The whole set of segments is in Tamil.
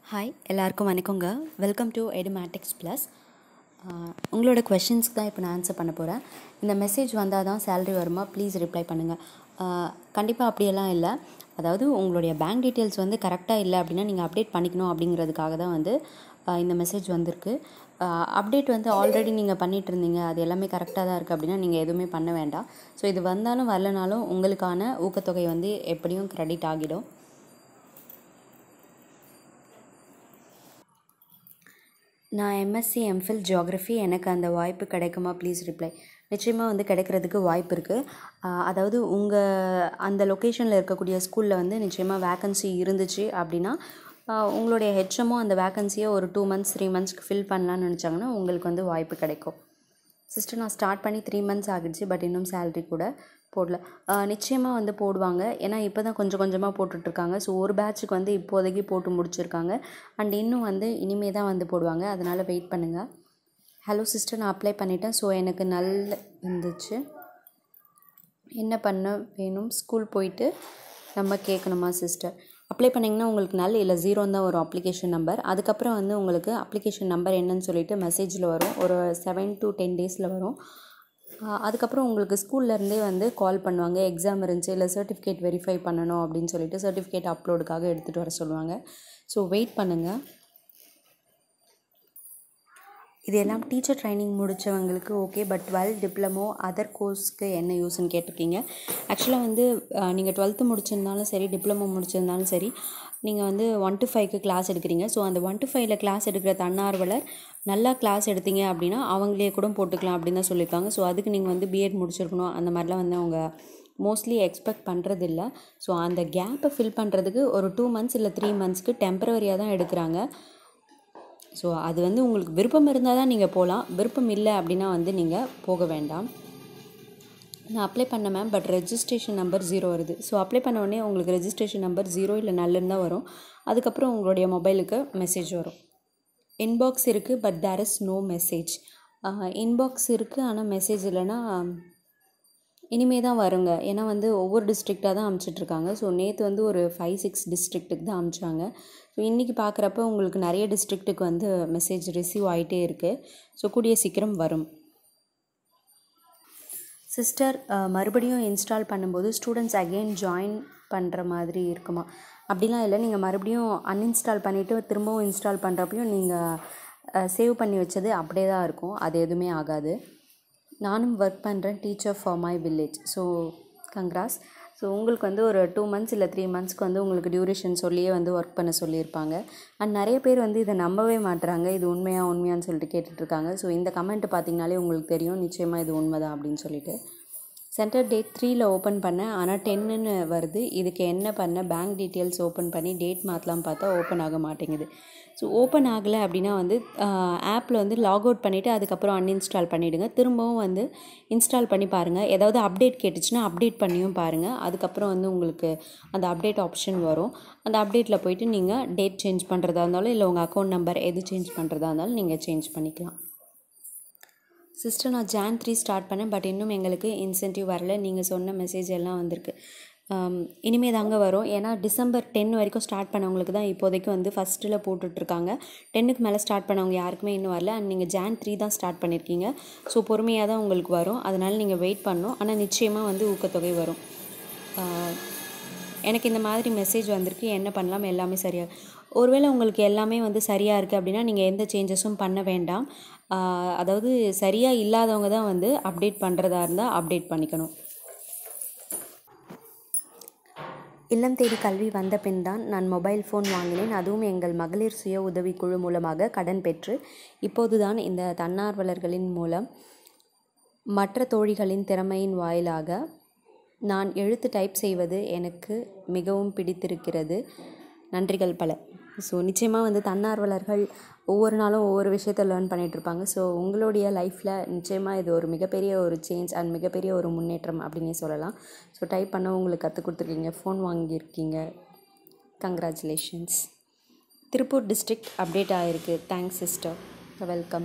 ஹாய் எல்லாருக்கும் வணக்கங்க வெல்கம் டு எடுமேட்டிக்ஸ் ப்ளஸ் உங்களோட கொஷின்ஸ்க்கு தான் இப்போ நான் ஆன்சர் பண்ண போகிறேன் இந்த மெசேஜ் வந்தால் தான் சேலரி வருமா ப்ளீஸ் ரிப்ளை பண்ணுங்கள் கண்டிப்பாக அப்படியெல்லாம் இல்லை அதாவது உங்களுடைய பேங்க் டீட்டெயில்ஸ் வந்து கரெக்டாக இல்லை அப்படின்னா நீங்கள் அப்டேட் பண்ணிக்கணும் அப்படிங்கிறதுக்காக தான் வந்து ஆஹ் இந்த மெசேஜ் வந்திருக்கு அப்டேட் வந்து ஆல்ரெடி நீங்கள் பண்ணிட்டு இருந்தீங்க அது எல்லாமே கரெக்டாக தான் இருக்குது அப்படின்னா நீங்கள் எதுவுமே பண்ண வேண்டாம் ஸோ இது வந்தாலும் வரலனாலும் உங்களுக்கான ஊக்கத்தொகை வந்து எப்படியும் கிரெடிட் ஆகிடும் நான் எம்எஸ்சி எம்ஃபில் ஜியாகிரஃபி எனக்கு அந்த வாய்ப்பு கிடைக்குமா ப்ளீஸ் ரிப்ளை நிச்சயமாக வந்து கிடைக்கிறதுக்கு வாய்ப்பு இருக்குது அதாவது உங்கள் அந்த லொக்கேஷனில் இருக்கக்கூடிய ஸ்கூலில் வந்து நிச்சயமாக வேக்கன்சி இருந்துச்சு அப்படின்னா ஆஹ் உங்களுடைய ஹெச்எம்மும் அந்த வேக்கன்சியை ஒரு டூ மந்த்ஸ் த்ரீ மந்த்ஸ்க்கு ஃபில் பண்ணலான்னு நினச்சாங்கன்னா உங்களுக்கு வந்து வாய்ப்பு கிடைக்கும் சிஸ்டர் நான் ஸ்டார்ட் பண்ணி த்ரீ மந்த்ஸ் ஆகிடுச்சு பட் இன்னும் சேலரி கூட போடல நிச்சயமாக வந்து போடுவாங்க ஏன்னா இப்போ தான் கொஞ்சம் கொஞ்சமாக போட்டுட்ருக்காங்க ஸோ ஒரு பேட்சுக்கு வந்து இப்போதைக்கு போட்டு முடிச்சிருக்காங்க அண்ட் இன்னும் வந்து இனிமே தான் வந்து போடுவாங்க அதனால் வெயிட் பண்ணுங்கள் ஹலோ சிஸ்டர் நான் அப்ளை பண்ணிட்டேன் ஸோ எனக்கு நல்ல இருந்துச்சு என்ன பண்ண வேணும் ஸ்கூல் போயிட்டு நம்ம கேட்கணுமா சிஸ்டர் அப்ளை பண்ணிங்கன்னா உங்களுக்கு நல் இல்லை ஜீரோன்னு தான் வரும் அப்ளிகேஷன் நம்பர் அதுக்கப்புறம் வந்து உங்களுக்கு அப்ளிகேஷன் நம்பர் என்னன்னு சொல்லிட்டு மெசேஜில் வரும் ஒரு செவன் டு டென் டேஸில் வரும் ஆஹ் அதுக்கப்புறம் உங்களுக்கு ஸ்கூல்லேருந்தே வந்து கால் பண்ணுவாங்க எக்ஸாம் இருந்துச்சு இல்லை சர்டிஃபிகேட் வெரிஃபை பண்ணணும் அப்படின்னு சொல்லிட்டு சர்டிஃபிகேட் அப்லோடுக்காக எடுத்துகிட்டு வர சொல்லுவாங்க ஸோ வெயிட் பண்ணுங்கள் இது எல்லாம் டீச்சர் ட்ரைனிங் முடித்தவங்களுக்கு okay but twelve diploma other கோர்ஸ்க்கு என்ன யூஸ்ன்னு கேட்டிருக்கீங்க ஆக்சுவலாக வந்து நீங்கள் டுவெல்த்து முடிச்சிருந்தாலும் சரி டிப்ளமோ முடிச்சிருந்தாலும் சரி நீங்கள் வந்து ஒன் டு ஃபைவ்க்கு கிளாஸ் எடுக்கிறீங்க ஸோ அந்த ஒன் டு ஃபைவ்ல கிளாஸ் எடுக்கிற தன்னார்வலர் நல்லா கிளாஸ் எடுத்தீங்க அப்படின்னா அவங்களே கூட போட்டுக்கலாம் அப்படின்னு தான் சொல்லியிருக்காங்க ஸோ அதுக்கு நீங்கள் வந்து பிஎட் முடிச்சிருக்கணும் அந்த மாதிரிலாம் வந்து அவங்க மோஸ்ட்லி எக்ஸ்பெக்ட் பண்ணுறதில்ல ஸோ அந்த கேப்பை ஃபில் பண்ணுறதுக்கு ஒரு டூ மந்த்ஸ் இல்லை த்ரீ மந்த்ஸ்க்கு டெம்பரவரியாக தான் எடுக்கிறாங்க ஸோ அது வந்து உங்களுக்கு விருப்பம் இருந்தால் தான் நீங்கள் போகலாம் விருப்பம் இல்லை அப்படின்னா வந்து நீங்கள் போக வேண்டாம் நான் அப்ளை பண்ணேன் ma'am but registration number zero வருது ஸோ அப்ளை பண்ண உடனே உங்களுக்கு ரெஜிஸ்ட்ரேஷன் நம்பர் ஜீரோ இல்லை நல்லுன்னு தான் வரும் அதுக்கப்புறம் உங்களுடைய மொபைலுக்கு மெசேஜ் வரும் இன்பாக்ஸ் இருக்குது but there is no message inbox இருக்குது ஆனால் மெசேஜ் இல்லைன்னா இனிமே தான் வருங்க ஏன்னா வந்து ஒவ்வொரு டிஸ்ட்ரிக்டாக தான் அமுச்சிட்ருக்காங்க ஸோ நேற்று வந்து ஒரு ஃபைவ் சிக்ஸ் டிஸ்ட்ரிக்ட்டுக்கு தான் அமிச்சாங்க ஸோ இன்றைக்கி பார்க்குறப்ப உங்களுக்கு நிறைய டிஸ்ட்ரிக்ட்டுக்கு வந்து மெசேஜ் ரிசீவ் ஆகிட்டே இருக்குது ஸோ கூடிய சீக்கிரம் வரும் சிஸ்டர் மறுபடியும் இன்ஸ்டால் பண்ணும்போது ஸ்டூடெண்ட்ஸ் அகெயின் ஜாயின் பண்ணுற மாதிரி இருக்குமா அப்படிலாம் இல்லை நீங்கள் மறுபடியும் அன்இன்ஸ்டால் பண்ணிவிட்டு திரும்பவும் இன்ஸ்டால் பண்ணுறப்பையும் நீங்கள் சேவ் பண்ணி வச்சது அப்படியே தான் இருக்கும் அது எதுவுமே ஆகாது நானும் ஒர்க் பண்ணுறேன் teacher for my village so congrats so உங்களுக்கு வந்து ஒரு டூ மந்த்ஸ் இல்லை த்ரீ மந்த்ஸ்க்கு வந்து உங்களுக்கு டியூரேஷன் சொல்லியே வந்து ஒர்க் பண்ண சொல்லியிருப்பாங்க அண்ட் நிறைய பேர் வந்து இதை நம்பவே மாட்டுறாங்க இது உண்மையா உண்மையான்னு சொல்லிட்டு கேட்டுட்ருக்காங்க ஸோ இந்த கமெண்ட் பார்த்தீங்கனாலே உங்களுக்கு தெரியும் நிச்சயமாக இது உண்மைதான் அப்படின்னு சொல்லிட்டு சென்டர் டேட் த்ரீயில் ஓப்பன் பண்ணேன் ஆனால் டென்னுன்னு வருது இதுக்கு என்ன பண்ண பேங்க் டீட்டெயில்ஸ் ஓப்பன் பண்ணி டேட் மாற்றலாம் பார்த்தா ஓப்பன் ஆக மாட்டேங்குது ஸோ ஓப்பன் ஆகலை அப்படின்னா வந்து ஆப்பில் வந்து லாக் அவுட் பண்ணிவிட்டு அதுக்கப்புறம் அன்இன்ஸ்டால் பண்ணிவிடுங்க திரும்பவும் வந்து இன்ஸ்டால் பண்ணி பாருங்கள் ஏதாவது அப்டேட் கேட்டுச்சுன்னா அப்டேட் பண்ணியும் பாருங்கள் அதுக்கப்புறம் வந்து உங்களுக்கு அந்த அப்டேட் ஆப்ஷன் வரும் அந்த அப்டேட்டில் போயிட்டு நீங்கள் டேட் சேஞ்ச் பண்ணுறதா இருந்தாலும் இல்லை உங்கள் அக்கௌண்ட் நம்பர் எது சேஞ்ச் பண்ணுறதா இருந்தாலும் நீங்கள் சேஞ்ச் பண்ணிக்கலாம் சிஸ்டர் நான் ஜான் த்ரீ ஸ்டார்ட் பண்ணேன் பட் இன்னும் எங்களுக்கு இன்சென்டிவ் வரல நீங்கள் சொன்ன மெசேஜ் எல்லாம் வந்திருக்கு இனிமே தாங்க வரும் ஏன்னா டிசம்பர் டென் வரைக்கும் ஸ்டார்ட் பண்ணவங்களுக்கு தான் இப்போதைக்கு வந்து ஃபஸ்ட்டில் போட்டுட்ருக்காங்க டென்னுக்கு மேலே ஸ்டார்ட் பண்ணவங்க யாருக்குமே இன்னும் வரல அண்ட் நீங்கள் ஜான் த்ரீ தான் ஸ்டார்ட் பண்ணியிருக்கீங்க ஸோ பொறுமையாக தான் உங்களுக்கு வரும் அதனால் நீங்கள் வெயிட் பண்ணணும் ஆனால் நிச்சயமாக வந்து ஊக்கத்தொகை வரும் எனக்கு இந்த மாதிரி மெசேஜ் வந்திருக்கு என்ன பண்ணலாம் எல்லாமே சரியாக ஒருவேளை உங்களுக்கு எல்லாமே வந்து சரியாக இருக்குது அப்படின்னா நீங்கள் எந்த சேஞ்சஸும் பண்ண வேண்டாம் அதாவது சரியாக இல்லாதவங்க தான் வந்து அப்டேட் பண்ணுறதா இருந்தால் அப்டேட் பண்ணிக்கணும் இல்லம் தேடி கல்வி வந்த பின் தான் நான் மொபைல் ஃபோன் வாங்கினேன் அதுவும் எங்கள் மகளிர் சுய உதவிக்குழு மூலமாக கடன் பெற்று இப்போதுதான் இந்த தன்னார்வலர்களின் மூலம் மற்ற தோழிகளின் திறமையின் வாயிலாக நான் எழுத்து டைப் செய்வது எனக்கு மிகவும் பிடித்திருக்கிறது நன்றிகள் பல ஸோ நிச்சயமாக வந்து தன்னார்வலர்கள் ஒவ்வொரு நாளும் ஒவ்வொரு விஷயத்தை லேர்ன் பண்ணிகிட்ருப்பாங்க ஸோ உங்களுடைய லைஃப்பில் நிச்சயமாக இது ஒரு மிகப்பெரிய ஒரு சேஞ்ச் அண்ட் மிகப்பெரிய ஒரு முன்னேற்றம் அப்படின்னே சொல்லலாம் ஸோ டைப் பண்ண உங்களுக்கு கற்றுக் கொடுத்துருக்கீங்க ஃபோன் வாங்கியிருக்கீங்க கங்க்ராச்சுலேஷன்ஸ் திருப்பூர் டிஸ்ட்ரிக்ட் அப்டேட் ஆகிருக்கு thanks sister welcome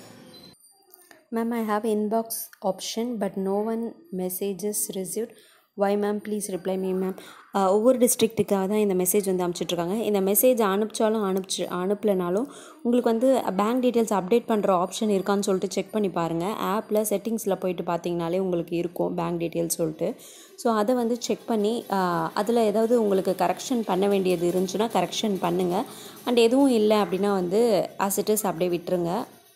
ma'am I have inbox option but no one messages received why ma'am please reply me ma'am ஒவ்வொரு டிஸ்ட்ரிக்ட்டுக்காக தான் இந்த மெசேஜ் வந்து அனுப்பிச்சிட்ருக்காங்க இந்த மெசேஜ் அனுப்பிச்சாலும் அனுப்பிச்சு அனுப்பலைனாலும் உங்களுக்கு வந்து பேங்க் டீட்டெயில்ஸ் அப்டேட் பண்ணுற ஆப்ஷன் இருக்கான்னு சொல்லிட்டு செக் பண்ணி பாருங்கள் ஆப்பில் செட்டிங்ஸில் போயிட்டு பார்த்தீங்கனாலே உங்களுக்கு இருக்கும் பேங்க் டீட்டெயில்ஸ் சொல்லிட்டு ஸோ அதை வந்து செக் பண்ணி அதில் ஏதாவது உங்களுக்கு கரெக்ஷன் பண்ண வேண்டியது இருந்துச்சுன்னா கரெக்ஷன் பண்ணுங்கள் அண்ட் எதுவும் இல்லை அப்படின்னா வந்து ஆஸ் இட் இஸ் அப்படியே விட்டுருங்க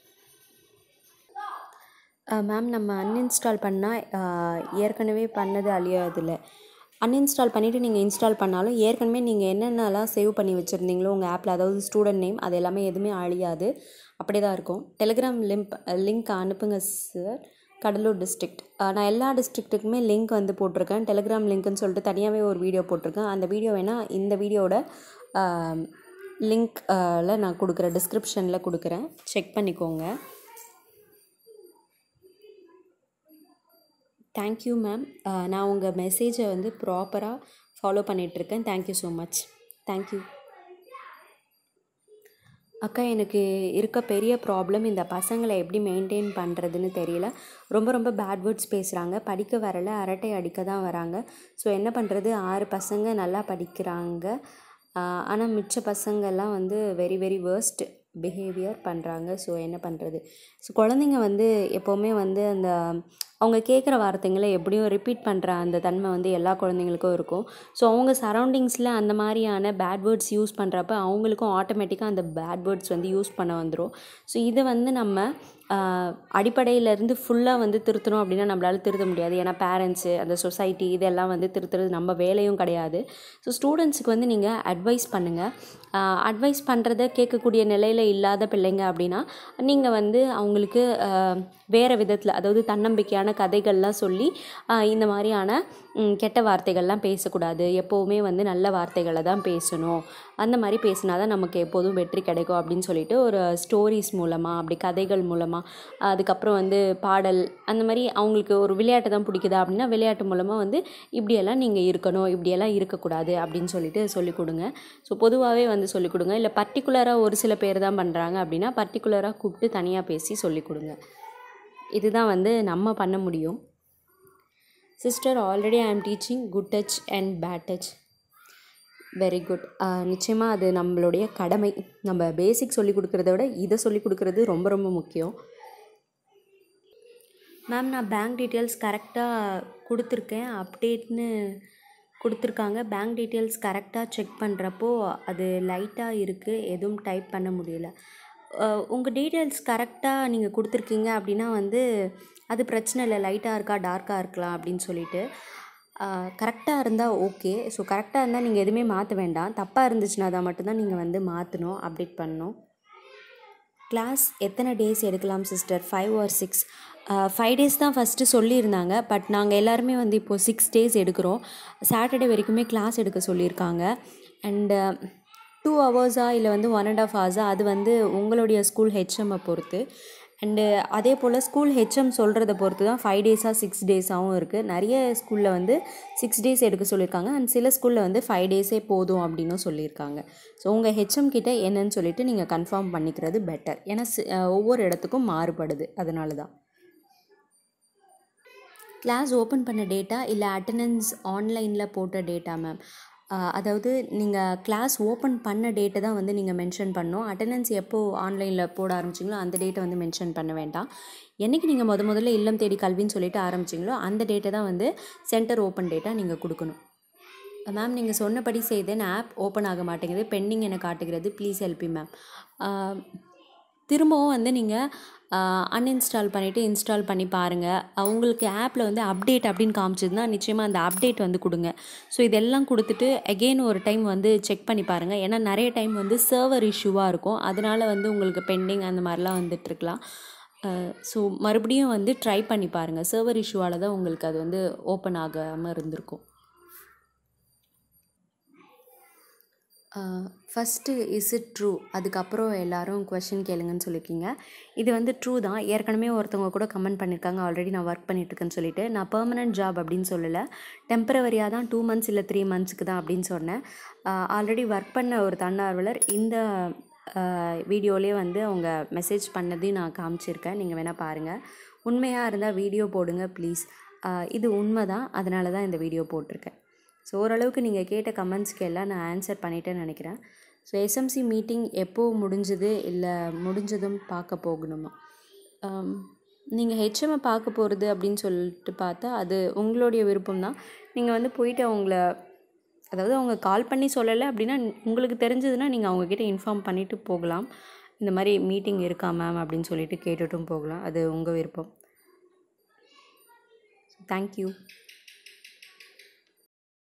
மேம் நம்ம அன்இன்ஸ்டால் பண்ணால் ஏற்கனவே பண்ணது அழியாதில்ல அன்இன்ஸ்டால் பண்ணிவிட்டு நீங்கள் இன்ஸ்டால் பண்ணாலும் ஏற்கனவே நீங்கள் என்னென்னலாம் சேவ் பண்ணி வச்சுருந்தீங்களோ உங்கள் ஆப்பில் அதாவது ஸ்டூடெண்ட் நேம் அது எல்லாமே எதுவுமே அழியாது அப்படியே தான் இருக்கும் டெலிகிராம் லிங்க் லிங்க் அனுப்புங்க சார் கடலூர் டிஸ்ட்ரிக்ட் நான் எல்லா டிஸ்ட்ரிக்ட்டுக்குமே லிங்க் வந்து போட்டிருக்கேன் டெலிகிராம் லிங்க்குன்னு சொல்லிட்டு தனியாகவே ஒரு வீடியோ போட்டிருக்கேன் அந்த வீடியோ வேணால் இந்த வீடியோட லிங்க்கில் நான் கொடுக்குறேன் டிஸ்கிரிப்ஷனில் கொடுக்குறேன் செக் பண்ணிக்கோங்க தேங்க்யூ மேம் நான் உங்கள் மெசேஜை வந்து ப்ராப்பராக ஃபாலோ பண்ணிகிட்ருக்கேன் தேங்க்யூ ஸோ மச் தேங்க்யூ அக்கா எனக்கு இருக்க பெரிய ப்ராப்ளம் இந்த பசங்களை எப்படி மெயின்டைன் பண்ணுறதுன்னு தெரியல ரொம்ப ரொம்ப பேட் வேர்ட்ஸ் பேசுகிறாங்க படிக்க வரல அரட்டை அடிக்க தான் வராங்க ஸோ என்ன பண்ணுறது ஆறு பசங்க நல்லா படிக்கிறாங்க ஆனால் மிச்ச பசங்கள்லாம் வந்து வெரி வெரி வேர்ஸ்ட் பிஹேவியர் பண்ணுறாங்க ஸோ என்ன பண்ணுறது ஸோ குழந்தைங்க வந்து எப்போவுமே வந்து அந்த அவங்க கேட்குற வார்த்தைங்களை எப்படியும் ரிப்பீட் பண்ணுற அந்த தன்மை வந்து எல்லா குழந்தைங்களுக்கும் இருக்கும் ஸோ அவங்க சரௌண்டிங்ஸில் அந்த மாதிரியான பேட் வேர்ட்ஸ் யூஸ் பண்ணுறப்ப அவங்களுக்கும் ஆட்டோமேட்டிக்காக அந்த பேட் வேர்ட்ஸ் வந்து யூஸ் பண்ண வந்துடும் ஸோ இதை வந்து நம்ம அடிப்படையிலேருந்து ஃபுல்லாக வந்து திருத்தணும் அப்படின்னா நம்மளால் திருத்த முடியாது ஏன்னா பேரண்ட்ஸு அந்த சொசைட்டி இதெல்லாம் வந்து திருத்துறது நம்ம வேலையும் கிடையாது ஸோ ஸ்டூடெண்ட்ஸுக்கு வந்து நீங்கள் அட்வைஸ் பண்ணுங்கள் அட்வைஸ் பண்ணுறத கேட்கக்கூடிய நிலையில் இல்லாத பிள்ளைங்க அப்படின்னா நீங்கள் வந்து அவங்களுக்கு வேறு விதத்தில் அதாவது தன்னம்பிக்கையான கதைகள்லாம் சொல்லி இந்த மாதிரியான கெட்ட வார்த்தைகள்லாம் பேசக்கூடாது எப்போவுமே வந்து நல்ல வார்த்தைகளை தான் பேசணும் அந்த மாதிரி பேசினா தான் நமக்கு எப்போதும் வெற்றி கிடைக்கும் அப்படின்னு சொல்லிட்டு ஒரு ஸ்டோரிஸ் மூலமாக அப்படி கதைகள் மூலமாக அதுக்கப்புறம் வந்து பாடல் அந்த மாதிரி அவங்களுக்கு ஒரு விளையாட்டு தான் பிடிக்குதா அப்படின்னா விளையாட்டு மூலமாக வந்து இப்படியெல்லாம் நீங்கள் இருக்கணும் இப்படியெல்லாம் இருக்கக்கூடாது அப்படின்னு சொல்லிட்டு சொல்லிக் கொடுங்க ஸோ பொதுவாகவே வந்து சொல்லிக் கொடுங்க இல்லை பர்டிகுலராக ஒரு சில பேர் தான் பண்ணுறாங்க அப்படின்னா பர்டிகுலராக கூப்பிட்டு தனியாக பேசி சொல்லிக் கொடுங்க இதுதான் வந்து நம்ம பண்ண முடியும் sister already I am teaching good touch and bad touch very good நிச்சயமாக அது நம்மளுடைய கடமை நம்ம பேசிக் சொல்லி கொடுக்குறத விட இதை சொல்லி கொடுக்குறது ரொம்ப ரொம்ப முக்கியம் மேம் நான் பேங்க் டீட்டெயில்ஸ் கரெக்டாக கொடுத்துருக்கேன் அப்டேட்னு கொடுத்துருக்காங்க பேங்க் டீட்டெயில்ஸ் கரெக்டாக செக் பண்ணுறப்போ அது லைட்டாக இருக்குது எதுவும் டைப் பண்ண முடியல உங்கள் டீட்டெயில்ஸ் கரெக்டாக நீங்கள் கொடுத்துருக்கீங்க அப்படின்னா வந்து அது பிரச்சனை இல்லை லைட்டாக இருக்கா டார்க்காக இருக்கலாம் அப்படின்னு சொல்லிட்டு கரெக்டாக இருந்தால் ஓகே ஸோ கரெக்டாக இருந்தால் நீங்கள் எதுவுமே மாற்ற வேண்டாம் தப்பாக இருந்துச்சுன்னா தான் மட்டும்தான் நீங்கள் வந்து மாற்றணும் அப்டேட் பண்ணணும் கிளாஸ் எத்தனை டேஸ் எடுக்கலாம் sister five or six five days தான் ஃபஸ்ட்டு சொல்லியிருந்தாங்க பட் நாங்கள் எல்லாருமே வந்து இப்போது சிக்ஸ் டேஸ் எடுக்கிறோம் சாட்டர்டே வரைக்குமே கிளாஸ் எடுக்க சொல்லியிருக்காங்க அண்டு டூ ஹவர்ஸா இல்லை வந்து ஒன் அண்ட் ஆஃப் ஹவர்ஸா அது வந்து உங்களுடைய ஸ்கூல் ஹெச்எம்மை பொறுத்து அண்டு அதே போல் ஸ்கூல் ஹெச்எம் சொல்கிறத பொறுத்து தான் ஃபைவ் டேஸாக சிக்ஸ் டேஸாகவும் இருக்குது நிறைய ஸ்கூலில் வந்து சிக்ஸ் டேஸ் எடுக்க சொல்லியிருக்காங்க அண்ட் சில ஸ்கூலில் வந்து ஃபைவ் டேஸே போதும் அப்படின்னும் சொல்லியிருக்காங்க ஸோ உங்கள் ஹெச்எம் கிட்ட என்னன்னு சொல்லிட்டு நீங்கள் கன்ஃபார்ம் பண்ணிக்கிறது பெட்டர் ஏன்னா ஒவ்வொரு இடத்துக்கும் மாறுபடுது அதனால தான் கிளாஸ் ஓப்பன் பண்ண டேட்டா இல்லை அட்டண்டன்ஸ் ஆன்லைனில் போட்ட டேட்டா மேம் அதாவது நீங்கள் கிளாஸ் ஓப்பன் பண்ண டேட்டை தான் வந்து நீங்கள் மென்ஷன் பண்ணணும் அட்டண்டன்ஸ் எப்போது ஆன்லைனில் போட ஆரம்பிச்சிங்களோ அந்த டேட்டை வந்து மென்ஷன் பண்ண வேண்டாம் என்றைக்கு நீங்கள் முத முதல்ல இல்லம் தேடி கல்வின்னு சொல்லிட்டு ஆரம்பிச்சிங்களோ அந்த டேட்டை தான் வந்து சென்டர் ஓப்பன் டேட்டா நீங்கள் கொடுக்கணும் மேம் நீங்கள் சொன்னபடி செய்தேன் ஆப் ஓப்பன் ஆக மாட்டேங்குது பெண்டிங் என காட்டுகிறது ப்ளீஸ் ஹெல்ப்பி மேம் திரும்பவும் வந்து நீங்கள் அன்இன்ஸ்டால் பண்ணிவிட்டு இன்ஸ்டால் பண்ணி பாருங்கள் உங்களுக்கு ஆப்பில் வந்து அப்டேட் அப்படின்னு காமிச்சதுன்னா நிச்சயமாக அந்த அப்டேட் வந்து கொடுங்க ஸோ இதெல்லாம் கொடுத்துட்டு அகெயின் ஒரு டைம் வந்து செக் பண்ணி பாருங்கள் ஏன்னா நிறைய டைம் வந்து சர்வர் இஷ்யூவாக இருக்கும் அதனால் வந்து உங்களுக்கு பெண்டிங் அந்த மாதிரிலாம் வந்துட்டுருக்கலாம் ஸோ மறுபடியும் வந்து ட்ரை பண்ணி பாருங்கள் சர்வர் இஷ்யூவால் தான் உங்களுக்கு அது வந்து ஓப்பன் ஆகாமல் இருந்திருக்கும் ஃபஸ்ட்டு இஸ் இட் ட்ரூ அதுக்கப்புறம் எல்லோரும் கொஷின் கேளுங்கன்னு சொல்லியிருக்கீங்க இது வந்து ட்ரூ தான் ஏற்கனவே ஒருத்தவங்க கூட கமெண்ட் பண்ணியிருக்காங்க ஆல்ரெடி நான் ஒர்க் பண்ணிகிட்ருக்கேன்னு சொல்லிட்டு நான் பெர்மனன்ட் ஜாப் அப்படின்னு சொல்லலை டெம்பரவரியாக தான் டூ மந்த்ஸ் இல்லை த்ரீ மந்த்ஸுக்கு தான் அப்படின்னு சொன்னேன் ஆல்ரெடி ஒர்க் பண்ண ஒரு தன்னார்வலர் இந்த வீடியோலேயே வந்து அவங்க மெசேஜ் பண்ணதையும் நான் காமிச்சிருக்கேன் நீங்கள் வேணால் பாருங்கள் உண்மையாக இருந்தால் வீடியோ போடுங்க ப்ளீஸ் இது உண்மை தான் அதனால தான் இந்த வீடியோ போட்டிருக்கேன் ஸோ ஓரளவுக்கு நீங்கள் கேட்ட கமெண்ட்ஸ்க்கு எல்லாம் நான் ஆன்சர் பண்ணிட்டேன்னு நினைக்கிறேன் ஸோ எஸ்எம்சி மீட்டிங் எப்போ முடிஞ்சது இல்லை முடிஞ்சதும் பார்க்க போகணுமா நீங்கள் ஹெச்எம்மை பார்க்க போகிறது அப்படின்னு சொல்லிட்டு பார்த்தா அது உங்களுடைய விருப்பம் தான் நீங்கள் வந்து போயிட்டு அவங்கள அதாவது அவங்க கால் பண்ணி சொல்லலை அப்படின்னா உங்களுக்கு தெரிஞ்சதுன்னா நீங்கள் அவங்கக்கிட்ட இன்ஃபார்ம் பண்ணிவிட்டு போகலாம் இந்த மாதிரி மீட்டிங் இருக்கா மேம் அப்படின்னு சொல்லிட்டு கேட்டுட்டும் போகலாம் அது உங்கள் விருப்பம் தேங்க்யூ